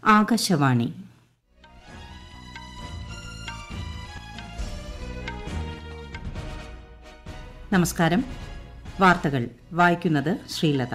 ആകാശവാണി നമസ്കാരം വാർത്തകൾ വായിക്കുന്നത് ശ്രീലത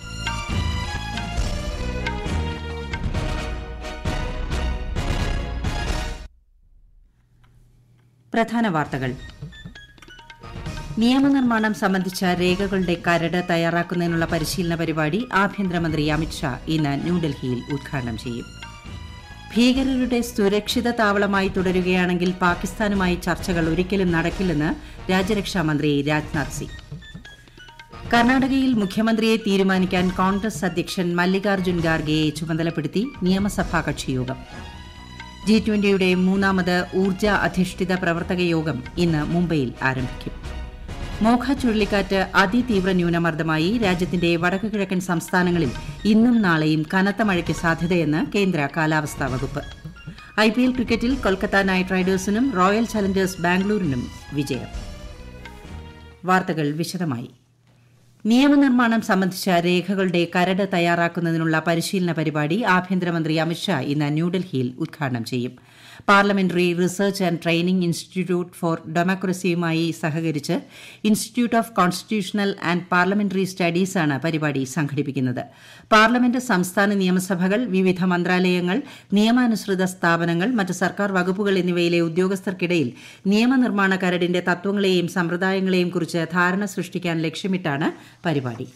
പ്രധാന വാർത്തകൾ നിയമനിർമ്മാണം സംബന്ധിച്ച രേഖകളുടെ കരട് തയ്യാറാക്കുന്നതിനുള്ള പരിശീലന പരിപാടി ആഭ്യന്തരമന്ത്രി അമിത്ഷാ ഇന്ന് ന്യൂഡൽഹിയിൽ ഉദ്ഘാടനം ചെയ്യും ഭീകരരുടെ സുരക്ഷിത താവളമായി തുടരുകയാണെങ്കിൽ പാകിസ്ഥാനുമായി ചർച്ചകൾ ഒരിക്കലും നടക്കില്ലെന്ന് രാജ്യരക്ഷാമന്ത്രി രാജ്നാഥ് സിംഗ് കർണാടകയിൽ മുഖ്യമന്ത്രിയെ തീരുമാനിക്കാൻ കോൺഗ്രസ് അധ്യക്ഷൻ മല്ലികാർജ്ജുൻ ഖാർഗെയെ ചുമതലപ്പെടുത്തി നിയമസഭാ കക്ഷിയോഗം ജി ട്വന്റിയുടെ മൂന്നാമത് ഊർജ്ജ അധിഷ്ഠിത പ്രവർത്തക യോഗം ഇന്ന് മുംബൈയിൽ ആരംഭിക്കും മോഖ ചുഴലിക്കാറ്റ് അതിതീവ്ര ന്യൂനമർദ്ദമായി രാജ്യത്തിന്റെ വടക്കു കിഴക്കൻ സംസ്ഥാനങ്ങളിൽ ഇന്നും നാളെയും കനത്ത മഴയ്ക്ക് സാധ്യതയെന്ന് കേന്ദ്ര കാലാവസ്ഥാ വകുപ്പ് ഐപിഎൽ ക്രിക്കറ്റിൽ കൊൽക്കത്ത നൈറ്റ് റൈഡേഴ്സിനും റോയൽ ചലഞ്ചേഴ്സ് ബാംഗ്ലൂരിനും വിജയം വാർത്തകൾ വിശദമായി നിയമനിർമ്മാണം സംബന്ധിച്ച രേഖകളുടെ കരട് തയ്യാറാക്കുന്നതിനുള്ള പരിശീലന പരിപാടി ആഭ്യന്തരമന്ത്രി അമിത്ഷാ ഇന്ന് ന്യൂഡൽഹിയിൽ ഉദ്ഘാടനം ചെയ്യും parliamentary research and training institute for ഡെമോക്രസിയുമായി സഹകരിച്ച് institute of constitutional and parliamentary സ്റ്റഡീസാണ് പരിപാടി സംഘടിപ്പിക്കുന്നത് പാർലമെന്റ് സംസ്ഥാന നിയമസഭകൾ വിവിധ മന്ത്രാലയങ്ങൾ നിയമാനുസൃത സ്ഥാപനങ്ങൾ മറ്റ് സർക്കാർ വകുപ്പുകൾ എന്നിവയിലെ ഉദ്യോഗസ്ഥർക്കിടയിൽ നിയമനിർമ്മാണ കരടിന്റെ തത്വങ്ങളെയും സമ്പ്രദായങ്ങളെയും കുറിച്ച് ധാരണ സൃഷ്ടിക്കാൻ ലക്ഷ്യമിട്ടാണ് പരിപാടി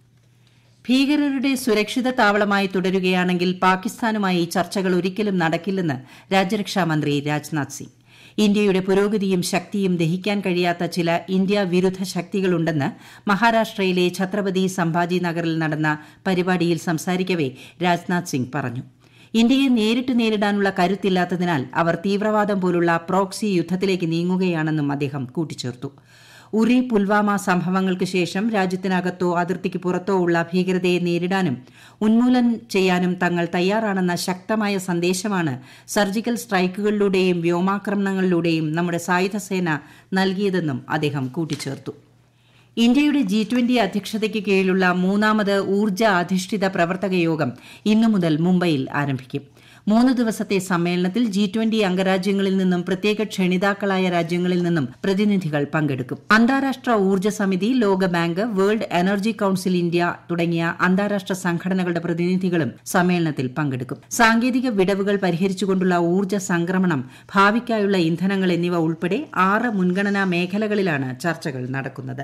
ഭീകരരുടെ സുരക്ഷിത താവളമായി തുടരുകയാണെങ്കിൽ പാകിസ്ഥാനുമായി ചർച്ചകൾ ഒരിക്കലും നടക്കില്ലെന്ന് രാജ്യരക്ഷാമന്ത്രി രാജ്നാഥ് സിംഗ് ഇന്ത്യയുടെ പുരോഗതിയും ശക്തിയും ദഹിക്കാൻ കഴിയാത്ത ചില ഇന്ത്യ വിരുദ്ധ ശക്തികളുണ്ടെന്ന് മഹാരാഷ്ട്രയിലെ ഛത്രപതി സംഭാജി നഗറിൽ നടന്ന പരിപാടിയിൽ സംസാരിക്കവെ രാജ്നാഥ് സിംഗ് പറഞ്ഞു ഇന്ത്യയെ നേരിട്ട് നേരിടാനുള്ള കരുത്തില്ലാത്തതിനാൽ അവർ തീവ്രവാദം പോലുള്ള പ്രോക്സി യുദ്ധത്തിലേക്ക് നീങ്ങുകയാണെന്നും അദ്ദേഹം കൂട്ടിച്ചേർത്തു ഉറി പുൽവാമ സംഭവങ്ങൾക്ക് ശേഷം രാജ്യത്തിനകത്തോ അതിർത്തിക്ക് പുറത്തോ ഉള്ള ഭീകരതയെ നേരിടാനും ഉന്മൂലനം ചെയ്യാനും തങ്ങൾ തയ്യാറാണെന്ന ശക്തമായ സന്ദേശമാണ് സർജിക്കൽ സ്ട്രൈക്കുകളിലൂടെയും വ്യോമാക്രമണങ്ങളിലൂടെയും നമ്മുടെ സായുധസേന നൽകിയതെന്നും അദ്ദേഹം കൂട്ടിച്ചേർത്തു ഇന്ത്യയുടെ ജി ട്വന്റി അധ്യക്ഷതയ്ക്ക് കീഴിലുള്ള മൂന്നാമത് ഊർജ്ജ അധിഷ്ഠിത പ്രവർത്തക യോഗം ഇന്നു മുതൽ മുംബൈയിൽ ആരംഭിക്കും മൂന്ന് ദിവസത്തെ സമ്മേളനത്തിൽ ജി ട്വന്റി അംഗരാജ്യങ്ങളിൽ നിന്നും പ്രത്യേക ക്ഷണിതാക്കളായ രാജ്യങ്ങളിൽ നിന്നും പ്രതിനിധികൾ പങ്കെടുക്കും അന്താരാഷ്ട്ര ഊർജ്ജ സമിതി ലോകബാങ്ക് വേൾഡ് എനർജി കൌൺസിൽ ഇന്ത്യ തുടങ്ങിയ അന്താരാഷ്ട്ര സംഘടനകളുടെ പ്രതിനിധികളും സമ്മേളനത്തിൽ പങ്കെടുക്കും സാങ്കേതിക വിടവുകൾ പരിഹരിച്ചുകൊണ്ടുള്ള ഊർജ്ജ സംക്രമണം ഭാവിക്കായുള്ള ഇന്ധനങ്ങൾ എന്നിവ ഉൾപ്പെടെ ആറ് മുൻഗണനാ മേഖലകളിലാണ് ചർച്ചകൾ നടക്കുന്നത്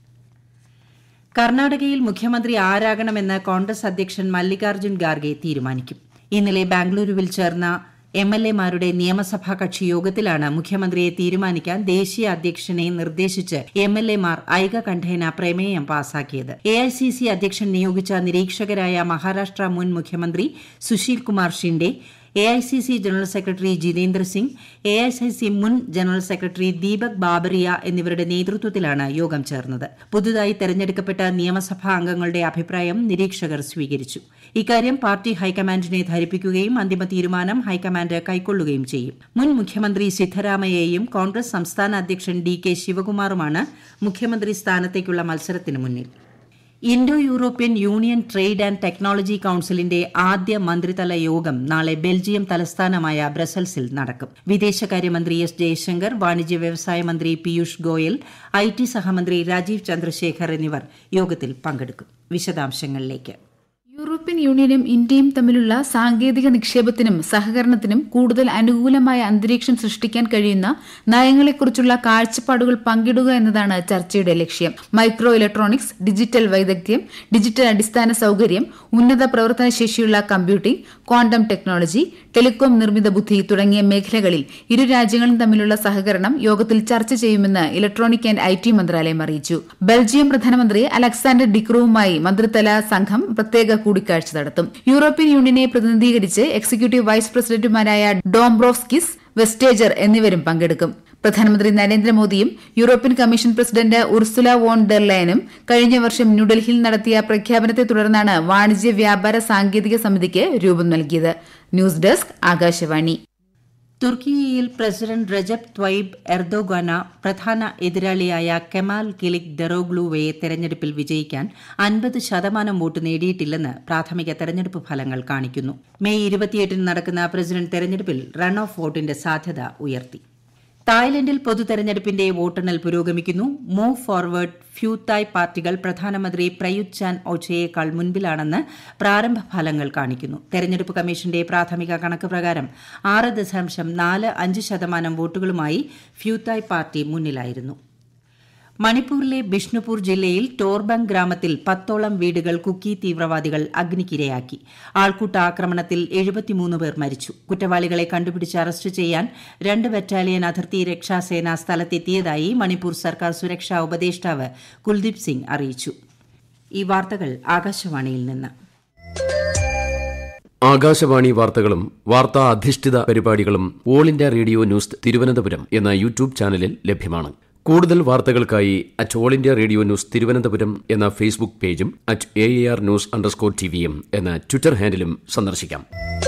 കർണാടകയിൽ മുഖ്യമന്ത്രി ആരാകണമെന്ന് കോൺഗ്രസ് അധ്യക്ഷൻ മല്ലികാർജ്ജുൻ ഖാർഗെ തീരുമാനിക്കും ഇന്നലെ ബാംഗ്ലൂരുവിൽ ചേർന്ന എം എൽ എമാരുടെ നിയമസഭാ കക്ഷി യോഗത്തിലാണ് മുഖ്യമന്ത്രിയെ തീരുമാനിക്കാൻ ദേശീയ അധ്യക്ഷനെ നിർദ്ദേശിച്ച് എം എൽ എമാർ ഐകകണ്ഠേന പ്രമേയം പാസാക്കിയത് എ ഐ സി സി അധ്യക്ഷൻ നിയോഗിച്ച നിരീക്ഷകരായ മഹാരാഷ്ട്ര മുൻ മുഖ്യമന്ത്രി Sushil Kumar Shinde A I C C general secretary Jitendra Singh A I C C മുൻ ജനറൽ സെക്രട്ടറി ദീപക് ബാബറിയ എന്നിവരുടെ നേതൃത്വത്തിലാണ് യോഗം ചേർന്നത് പുതുതായി തെരഞ്ഞെടുക്കപ്പെട്ട നിയമസഭാ അംഗങ്ങളുടെ അഭിപ്രായം നിരീക്ഷകർ സ്വീകരിച്ചു ഇക്കാര്യം പാർട്ടി ഹൈക്കമാൻഡിനെ ധരിപ്പിക്കുകയും അന്തിമ തീരുമാനം ഹൈക്കമാൻഡ് കൈക്കൊള്ളുകയും ചെയ്യും മുൻ മുഖ്യമന്ത്രി സിദ്ധരാമയ്യയും കോൺഗ്രസ് സംസ്ഥാന അധ്യക്ഷൻ ഡി കെ ശിവകുമാറുമാണ് മുഖ്യമന്ത്രി സ്ഥാനത്തേക്കുള്ള മത്സരത്തിന് മുന്നിൽ Indo European union trade and technology കൌൺസിലിന്റെ ആദ്യ മന്ത്രിതല യോഗം നാളെ ബെൽജിയം തലസ്ഥാനമായ ബ്രസൽസിൽ നടക്കും വിദേശകാര്യമന്ത്രി എസ് ജയശങ്കർ വാണിജ്യ വ്യവസായ മന്ത്രി പീയൂഷ് ഗോയൽ ഐ ടി സഹമന്ത്രി രാജീവ് ചന്ദ്രശേഖർ എന്നിവർ യോഗത്തിൽ പങ്കെടുക്കും വിശദാംശങ്ങളിലേക്ക് യൂറോപ്യൻ യൂണിയനും ഇന്ത്യയും തമ്മിലുള്ള സാങ്കേതിക നിക്ഷേപത്തിനും സഹകരണത്തിനും കൂടുതൽ അനുകൂലമായ അന്തരീക്ഷം സൃഷ്ടിക്കാൻ കഴിയുന്ന നയങ്ങളെക്കുറിച്ചുള്ള കാഴ്ചപ്പാടുകൾ പങ്കിടുക എന്നതാണ് ചർച്ചയുടെ ലക്ഷ്യം മൈക്രോ ഇലക്ട്രോണിക്സ് ഡിജിറ്റൽ വൈദഗ്ധ്യം ഡിജിറ്റൽ അടിസ്ഥാന സൌകര്യം ഉന്നത പ്രവർത്തനശേഷിയുള്ള കമ്പ്യൂട്ടിംഗ് ക്വാണ്ടം ടെക്നോളജി ടെലികോം നിർമ്മിത ബുദ്ധി തുടങ്ങിയ മേഖലകളിൽ ഇരു രാജ്യങ്ങളും തമ്മിലുള്ള സഹകരണം യോഗത്തിൽ ചർച്ച ചെയ്യുമെന്ന് ഇലക്ട്രോണിക് ആൻഡ് ഐ ടി മന്ത്രാലയം അറിയിച്ചു ബെൽജിയം പ്രധാനമന്ത്രി അലക്സാണ്ടർ ഡിക്രൂവുമായി മന്ത്രിതല സംഘം പ്രത്യേക കൂടിക്കാഴ്ച നടത്തും യൂറോപ്യൻ യൂണിയനെ പ്രതിനിധീകരിച്ച് എക്സിക്യൂട്ടീവ് വൈസ് പ്രസിഡന്റുമാരായ ഡോംബ്രോവ്സ്കിസ് വെസ്റ്റേജർ എന്നിവരും പങ്കെടുക്കും പ്രധാനമന്ത്രി നരേന്ദ്രമോദിയും European commission president Ursula von der ലയനും കഴിഞ്ഞ വർഷം ന്യൂഡൽഹിയിൽ നടത്തിയ പ്രഖ്യാപനത്തെ തുടർന്നാണ് വാണിജ്യ വ്യാപാര സാങ്കേതിക സമിതിക്ക് രൂപം നൽകിയത് ന്യൂസ് ഡെസ്ക് ആകാശവാണി തുർക്കിയയിൽ പ്രസിഡന്റ് റജബ് ത്വയ്ബ് എർദോഗാന പ്രധാന എതിരാളിയായ കെമാൽ കിലിക് ദെറോഗ്ലുവയെ തെരഞ്ഞെടുപ്പിൽ വിജയിക്കാൻ അൻപത് ശതമാനം വോട്ട് നേടിയിട്ടില്ലെന്ന് പ്രാഥമിക തെരഞ്ഞെടുപ്പ് ഫലങ്ങൾ കാണിക്കുന്നു മെയ് ഇരുപത്തിയെട്ടിന് നടക്കുന്ന പ്രസിഡന്റ് തെരഞ്ഞെടുപ്പിൽ റൺ ഓഫ് വോട്ടിന്റെ സാധ്യത ഉയർത്തി തായ്ലൻഡിൽ പൊതുതെരഞ്ഞെടുപ്പിന്റെ വോട്ടെണ്ണൽ പുരോഗമിക്കുന്നു മൂവ് ഫോർവേഡ് ഫ്യൂതായ് പാർട്ടികൾ പ്രധാനമന്ത്രി പ്രയുത് ചാൻ ഒച്ചയേക്കാൾ മുൻപിലാണെന്ന് പ്രാരംഭ ഫലങ്ങൾ കാണിക്കുന്നു തെരഞ്ഞെടുപ്പ് കമ്മീഷന്റെ പ്രാഥമിക കണക്ക് പ്രകാരം ആറ് ദശാംശം നാല് അഞ്ച് ശതമാനം വോട്ടുകളുമായി ഫ്യൂതായ് പാർട്ടി മുന്നിലായിരുന്നു മണിപ്പൂരിലെ ബിഷ്ണുപൂർ ജില്ലയിൽ ടോർബങ് ഗ്രാമത്തിൽ പത്തോളം വീടുകൾ കുക്കി തീവ്രവാദികൾ അഗ്നിക്കിരയാക്കി ആൾക്കൂട്ട ആക്രമണത്തിൽ എഴുപത്തിമൂന്ന് പേർ മരിച്ചു കുറ്റവാളികളെ കണ്ടുപിടിച്ച് അറസ്റ്റ് ചെയ്യാൻ രണ്ട് ബറ്റാലിയൻ അതിർത്തി രക്ഷാസേന സ്ഥലത്തെത്തിയതായി മണിപ്പൂർ സർക്കാർ സുരക്ഷാ ഉപദേഷ്ടാവ് കുൽദീപ് സിംഗ് അറിയിച്ചു ഈ വാർത്തകൾ ആകാശവാണിയിൽ നിന്ന് ആകാശവാണി വാർത്തകളും വാർത്താ അധിഷ്ഠിത പരിപാടികളും all India radio news Thiruvananthapuram എന്ന യൂട്യൂബ് ചാനലിൽ ലഭ്യമാണ് കൂടുതൽ വാർത്തകൾക്കായി at all India radio news Thiruvananthapuram എന്ന ഫേസ്ബുക്ക് പേജും at A R news underscore ടിവിയും എന്ന ട്വിറ്റർ ഹാൻഡിലും സന്ദർശിക്കാം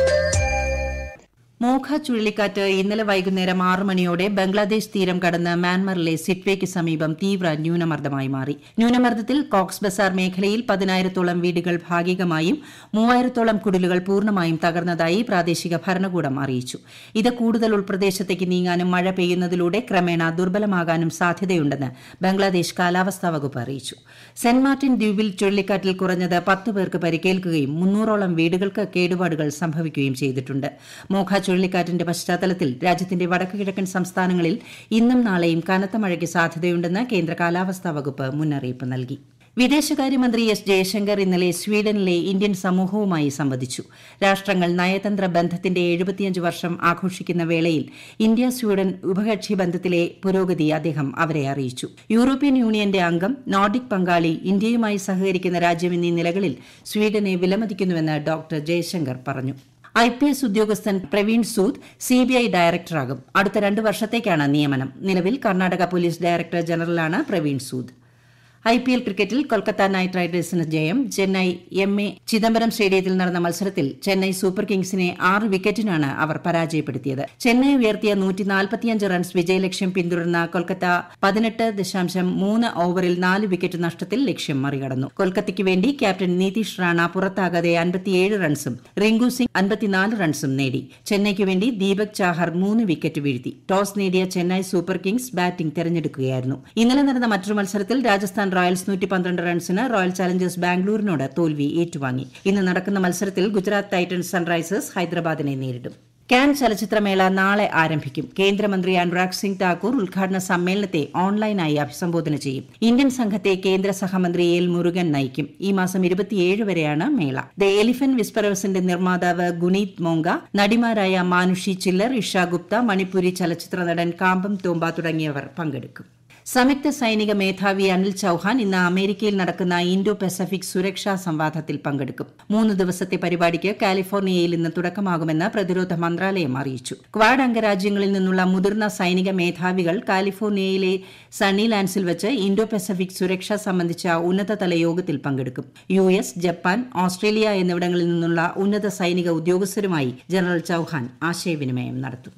മോഖ ചുഴലിക്കാറ്റ് ഇന്നലെ വൈകുന്നേരം ആറ് മണിയോടെ ബംഗ്ലാദേശ് തീരം കടന്ന് മ്യാൻമറിലെ സിറ്റ്വേക്ക് സമീപം തീവ്ര ന്യൂനമർദ്ദമായി മാറി ന്യൂനമർദ്ദത്തിൽ കോക്സ് ബസാർ മേഖലയിൽ പതിനായിരത്തോളം വീടുകൾ ഭാഗികമായും മൂവായിരത്തോളം കുടിലുകൾ പൂർണ്ണമായും തകർന്നതായി പ്രാദേശിക ഭരണകൂടം അറിയിച്ചു ഇത് കൂടുതൽ ഉൾപ്രദേശത്തേക്ക് നീങ്ങാനും മഴ പെയ്യുന്നതിലൂടെ ക്രമേണ ദുർബലമാകാനും സാധ്യതയുണ്ടെന്ന് ബംഗ്ലാദേശ് കാലാവസ്ഥാ വകുപ്പ് അറിയിച്ചു സെന്റ് മാർട്ടിൻ ദ്വീപിൽ ചുഴലിക്കാറ്റിൽ കുറഞ്ഞത് പത്ത് പേർക്ക് പരിക്കേൽക്കുകയും മുന്നൂറോളം വീടുകൾക്ക് കേടുപാടുകൾ സംഭവിക്കുകയും ചെയ്തിട്ടുണ്ട് മോഖ ചുഴലിക്കാറ്റിന്റെ പശ്ചാത്തലത്തിൽ രാജ്യത്തിന്റെ വടക്കുകിഴക്കൻ സംസ്ഥാനങ്ങളിൽ ഇന്നും നാളെയും കനത്ത മഴയ്ക്ക് സാധ്യതയുണ്ടെന്ന് കേന്ദ്ര കാലാവസ്ഥാ വകുപ്പ് മുന്നറിയിപ്പ് നൽകി വിദേശകാര്യമന്ത്രി എസ് ജയശങ്കർ ഇന്നലെ സ്വീഡനിലെ ഇന്ത്യൻ സമൂഹവുമായി സംവദിച്ചു രാഷ്ട്രങ്ങൾ നയതന്ത്ര ബന്ധത്തിന്റെ എഴുപത്തിയഞ്ച് വർഷം ആഘോഷിക്കുന്ന വേളയിൽ ഇന്ത്യ സ്വീഡൻ ഉഭകക്ഷി ബന്ധത്തിലെ പുരോഗതി അദ്ദേഹം അവരെ അറിയിച്ചു യൂറോപ്യൻ യൂണിയന്റെ അംഗം നോർഡിക് പങ്കാളി ഇന്ത്യയുമായി സഹകരിക്കുന്ന രാജ്യം എന്നീ നിലകളിൽ സ്വീഡനെ വിലമതിക്കുന്നുവെന്ന് ഡോക്ടർ ജയശങ്കർ പറഞ്ഞു ഐ പി എസ് ഉദ്യോഗസ്ഥൻ പ്രവീൺ സൂദ് സിബിഐ ഡയറക്ടറാകും അടുത്ത രണ്ട് വർഷത്തേക്കാണ് നിയമനം നിലവിൽ കർണാടക പോലീസ് ഡയറക്ടർ ജനറലാണ് Praveen Sood I P L ക്രിക്കറ്റിൽ കൊൽക്കത്ത നൈറ്റ് റൈഡേഴ്സിന് ജയം ചെന്നൈ എം എ ചിദംബരം സ്റ്റേഡിയത്തിൽ നടന്ന മത്സരത്തിൽ ചെന്നൈ സൂപ്പർ കിങ്സിനെ ആറ് വിക്കറ്റിനാണ് അവർ പരാജയപ്പെടുത്തിയത് ചെന്നൈ ഉയർത്തിയ നൂറ്റിനാൽപ്പത്തിയഞ്ച് റൺസ് വിജയലക്ഷ്യം പിന്തുടർന്ന കൊൽക്കത്ത പതിനെട്ട് ദശാംശം മൂന്ന് ഓവറിൽ നാല് വിക്കറ്റ് നഷ്ടത്തിൽ ലക്ഷ്യം മറികടന്നു കൊൽക്കത്തയ്ക്ക് വേണ്ടി ക്യാപ്റ്റൻ നീതീഷ് റാണ പുറത്താകാതെ അൻപത്തിയേഴ് റൺസും റിങ്കു സിംഗ് അൻപത്തിനാല് റൺസും നേടി ചെന്നൈയ്ക്ക് വേണ്ടി ദീപക് ചാഹർ മൂന്ന് വിക്കറ്റ് വീഴ്ത്തി ടോസ് നേടിയ ചെന്നൈ സൂപ്പർ കിങ്സ് ബാറ്റിംഗ് തെരഞ്ഞെടുക്കുകയായിരുന്നു ഇന്നലെ നടന്ന മറ്റൊരു മത്സരത്തിൽ രാജസ്ഥാൻ റോയൽസ് നൂറ്റി പന്ത്രണ്ട് റൺസിന് റോയൽ ചലഞ്ചേഴ്സ് ബാംഗ്ലൂരിനോട് തോൽവി ഏറ്റുവാങ്ങി ഇന്ന് നടക്കുന്ന മത്സരത്തിൽ ഗുജറാത്ത് ടൈറ്റൻസ് സൺറൈസേഴ്സ് ഹൈദരാബാദിനെ നേരിടും കാൻ ചലച്ചിത്രമേള നാളെ ആരംഭിക്കും കേന്ദ്രമന്ത്രി അനുരാഗ് സിംഗ് താക്കൂർ ഉദ്ഘാടന സമ്മേളനത്തെ ഓൺലൈനായി അഭിസംബോധന ചെയ്യും ഇന്ത്യൻ സംഘത്തെ കേന്ദ്ര സഹമന്ത്രി എൽ മുരുകൻ നയിക്കും ഈ മാസം ഇരുപത്തിയേഴ് വരെയാണ് മേള ദ എലിഫന്റ് വിസ്പറേഴ്സിന്റെ നിർമ്മാതാവ് ഗുനീത് മോങ്ക നടിമാരായ മാനുഷി ചില്ലർ ഇഷ ഗുപ്ത മണിപ്പുരി ചലച്ചിത്ര നടൻ കാമ്പം തോമ്പ തുടങ്ങിയവർ പങ്കെടുക്കും സംയുക്ത സൈനിക മേധാവി അനിൽ ചൌഹാൻ ഇന്ന് അമേരിക്കയിൽ നടക്കുന്ന ഇൻഡോ പസഫിക് സുരക്ഷാ സംവാദത്തിൽ പങ്കെടുക്കും മൂന്ന് ദിവസത്തെ പരിപാടിക്ക് കാലിഫോർണിയയിൽ ഇന്ന് തുടക്കമാകുമെന്ന് പ്രതിരോധ മന്ത്രാലയം അറിയിച്ചു ക്വാഡ് അംഗരാജ്യങ്ങളിൽ നിന്നുള്ള മുതിർന്ന സൈനിക മേധാവികൾ കാലിഫോർണിയയിലെ സണ്ണി ലാൻഡ്സിൽ വെച്ച് ഇൻഡോ പസഫിക് സുരക്ഷ സംബന്ധിച്ച ഉന്നതതല യോഗത്തിൽ പങ്കെടുക്കും യു എസ് ജപ്പാൻ ഓസ്ട്രേലിയ എന്നിവിടങ്ങളിൽ നിന്നുള്ള ഉന്നത സൈനിക ഉദ്യോഗസ്ഥരുമായി ജനറൽ ചൌഹാൻ ആശയവിനിമയം നടത്തും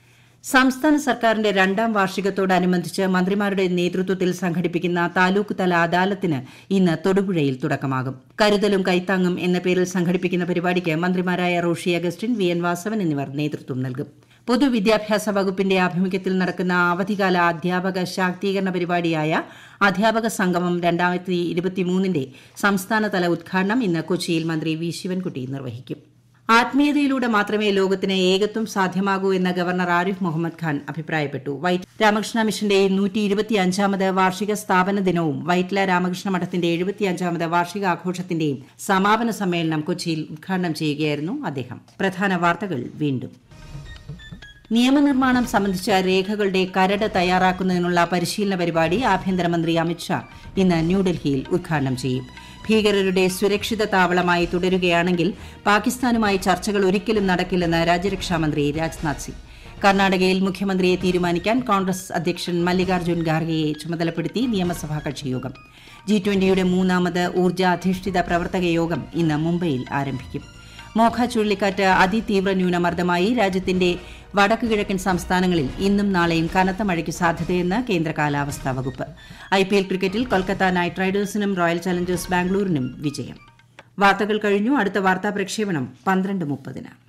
സംസ്ഥാന സർക്കാരിന്റെ രണ്ടാം വാർഷികത്തോടനുബന്ധിച്ച് മന്ത്രിമാരുടെ നേതൃത്വത്തിൽ സംഘടിപ്പിക്കുന്ന താലൂക്ക് തല അദാലത്തിന് ഇന്ന് തൊടുപുഴയിൽ തുടക്കമാകും കരുതലും കൈത്താങ്ങും എന്ന പേരിൽ സംഘടിപ്പിക്കുന്ന പരിപാടിക്ക് മന്ത്രിമാരായ റോഷി അഗസ്റ്റിൻ വി എൻ വാസവൻ എന്നിവർ നേതൃത്വം നൽകും പൊതുവിദ്യാഭ്യാസ വകുപ്പിന്റെ ആഭിമുഖ്യത്തിൽ നടക്കുന്ന അവധികാല അധ്യാപക ശാക്തീകരണ പരിപാടിയായ അധ്യാപക സംഗമം രണ്ടായിരത്തി ഇരുപത്തിമൂന്നിന്റെ സംസ്ഥാനതല ഉദ്ഘാടനം ഇന്ന് കൊച്ചിയിൽ മന്ത്രി വി ശിവൻകുട്ടി നിർവഹിക്കും ആത്മീയതയിലൂടെ മാത്രമേ ലോകത്തിന് ഏകത്വം സാധ്യമാകൂ എന്ന് ഗവർണർ ആരിഫ് മുഹമ്മദ് ഖാൻ അഭിപ്രായപ്പെട്ടു വൈറ്റ് രാമകൃഷ്ണ മിഷന്റെ നൂറ്റി ഇരുപത്തിയഞ്ചാമത് വാർഷിക സ്ഥാപന ദിനവും വൈറ്റ്ല രാമകൃഷ്ണ മഠത്തിന്റെ എഴുപത്തിയഞ്ചാമത് വാർഷികാഘോഷത്തിന്റെയും സമാപന സമ്മേളനം കൊച്ചിയിൽ ഉദ്ഘാടനം ചെയ്യുകയായിരുന്നു അദ്ദേഹം പ്രധാന വാർത്തകൾ വീണ്ടും നിയമനിർമ്മാണം സംബന്ധിച്ച രേഖകളുടെ കരട് തയ്യാറാക്കുന്നതിനുള്ള പരിശീലന പരിപാടി ആഭ്യന്തരമന്ത്രി അമിത്ഷാ ഇന്ന് ന്യൂഡൽഹിയിൽ ഉദ്ഘാടനം ചെയ്യും ഭീകരരുടെ സുരക്ഷിത താവളമായി തുടരുകയാണെങ്കിൽ പാകിസ്ഥാനുമായി ചർച്ചകൾ ഒരിക്കലും നടക്കില്ലെന്ന് രാജ്യരക്ഷാമന്ത്രി രാജ്നാഥ് സിംഗ് കർണാടകയിൽ മുഖ്യമന്ത്രിയെ തീരുമാനിക്കാൻ കോൺഗ്രസ് അധ്യക്ഷൻ മല്ലികാർജ്ജുൻ ഖാർഗെയെ ചുമതലപ്പെടുത്തി നിയമസഭാ കക്ഷിയോഗം ജി ട്വന്റിയുടെ മൂന്നാമത് ഊർജ്ജ അധിഷ്ഠിത പ്രവർത്തക യോഗം ഇന്ന് മുംബൈയിൽ ആരംഭിക്കും മോഖ ചുഴലിക്കാറ്റ് അതിതീവ്ര ന്യൂനമർദ്ദമായി രാജ്യത്തിന്റെ വടക്കു കിഴക്കൻ സംസ്ഥാനങ്ങളിൽ ഇന്നും നാളെയും കനത്ത മഴയ്ക്ക് സാധ്യതയെന്ന് കേന്ദ്ര കാലാവസ്ഥാ വകുപ്പ് ഐപിഎൽ ക്രിക്കറ്റിൽ കൊൽക്കത്ത നൈറ്റ് റൈഡേഴ്സിനും റോയൽ ചലഞ്ചേഴ്സ് ബാംഗ്ലൂരിനും വിജയം വാർത്തകൾ കഴിഞ്ഞു അടുത്ത വാർത്താ പ്രക്ഷേപണം പന്ത്രണ്ട് മുപ്പതിന്